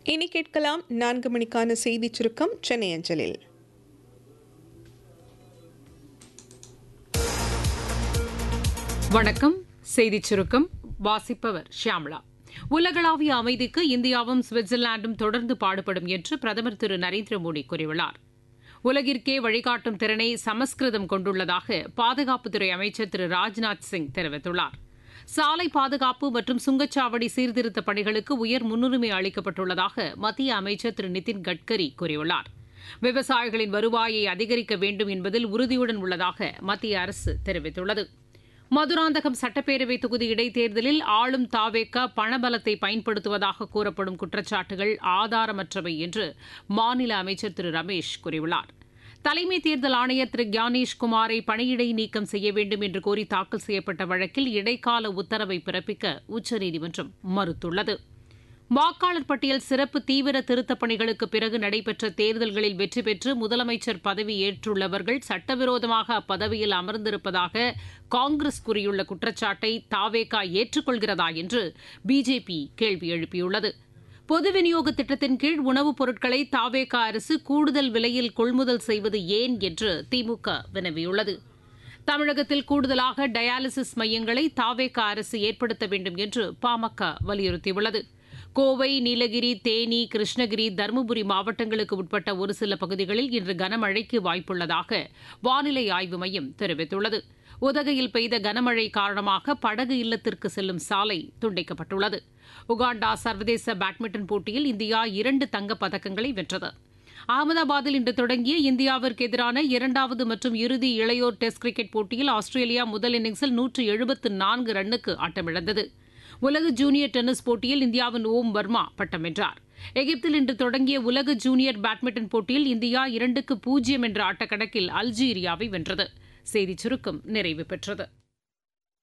இனி கேட்கலாம் நான்கு மணிக்கான செய்திச் சுருக்கம் சென்னை அஞ்சலில் வணக்கம் செய்திச் சுருக்கம் வாசிப்பவர் ஷியாம்லா உலகளாவிய அமைதிக்கு இந்தியாவும் சுவிட்சர்லாந்தும் தொடர்ந்து பாடுபடும் என்று பிரதமர் திரு நரேந்திர மோடி கூறியுள்ளார் உலகிற்கே வழிகாட்டும் திறனை சமஸ்கிருதம் கொண்டுள்ளதாக பாதுகாப்புத்துறை அமைச்சர் திரு ராஜ்நாத் சிங் தெரிவித்துள்ளார் சாலை பாதுகாப்பு மற்றும் சுங்கச்சாவடி சீர்திருத்த பணிகளுக்கு உயர் முன்னுரிமை அளிக்கப்பட்டுள்ளதாக மத்திய அமைச்சர் திரு நிதின் கட்கரி கூறியுள்ளார் விவசாயிகளின் வருவாயை அதிகரிக்க வேண்டும் என்பதில் உறுதியுடன் உள்ளதாக மத்திய அரசு தெரிவித்துள்ளது மதுராந்தகம் சட்டப்பேரவை தொகுதி இடைத்தேர்தலில் ஆளும் தாவேக்க பணபலத்தை பயன்படுத்துவதாக கூறப்படும் குற்றச்சாட்டுகள் ஆதாரமற்றவை என்று மாநில அமைச்சர் திரு ரமேஷ் கூறியுள்ளார் தலைமை தேர்தல் ஆணையர் திரு கியானேஷ் குமாரை பணியிடை நீக்கம் செய்ய வேண்டும் என்று கோரி தாக்கல் செய்யப்பட்ட வழக்கில் இடைக்கால உத்தரவை பிறப்பிக்க உச்சநீதிமன்றம் மறுத்துள்ளது வாக்காளர் பட்டியல் சிறப்பு தீவிர திருத்தப் பணிகளுக்கு பிறகு நடைபெற்ற தேர்தல்களில் வெற்றி பெற்று முதலமைச்சர் பதவி ஏற்றுள்ளவர்கள் சட்டவிரோதமாக அப்பதவியில் அமர்ந்திருப்பதாக காங்கிரஸ் கூறியுள்ள குற்றச்சாட்டை தாவேகா ஏற்றுக்கொள்கிறதா என்று பிஜேபி கேள்வி எழுப்பியுள்ளது பொது விநியோக திட்டத்தின் கீழ் உணவுப் பொருட்களை தாவேகா அரசு கூடுதல் விலையில் கொள்முதல் செய்வது ஏன் என்று திமுக வினவியுள்ளது தமிழகத்தில் கூடுதலாக டயாலிசிஸ் மையங்களை தாவேகா அரசு ஏற்படுத்த வேண்டும் என்று பாமக வலியுறுத்தியுள்ளது கோவை நீலகிரி தேனி கிருஷ்ணகிரி தருமபுரி மாவட்டங்களுக்கு உட்பட்ட ஒரு சில பகுதிகளில் இன்று கனமழைக்கு வாய்ப்புள்ளதாக வானிலை ஆய்வு மையம் தெரிவித்துள்ளது உதகையில் பெய்த கனமழை காரணமாக படகு இல்லத்திற்கு செல்லும் சாலை துண்டிக்கப்பட்டுள்ளது உகாண்டா சர்வதேச பேட்மிண்டன் போட்டியில் இந்தியா இரண்டு தங்கப் பதக்கங்களை வென்றது அகமதாபாத்தில் இன்று தொடங்கிய இந்தியாவிற்கு எதிரான இரண்டாவது மற்றும் இறுதி இளையோர் டெஸ்ட் கிரிக்கெட் போட்டியில் ஆஸ்திரேலியா முதல் இன்னிங்ஸில் நூற்று எழுபத்து நான்கு ரன்னுக்கு ஆட்டமிழந்தது உலக ஜூனியர் டென்னிஸ் போட்டியில் இந்தியாவின் ஓம் வர்மா பட்டம் வென்றார் எகிப்தில் இன்று தொடங்கிய உலக ஜூனியர் பேட்மிண்டன் போட்டியில் இந்தியா இரண்டுக்கு பூஜ்ஜியம் என்ற ஆட்டக்கணக்கில் அல்ஜீரியாவை வென்றது செய்திச் சுருக்கம் நிறைவு பெற்றது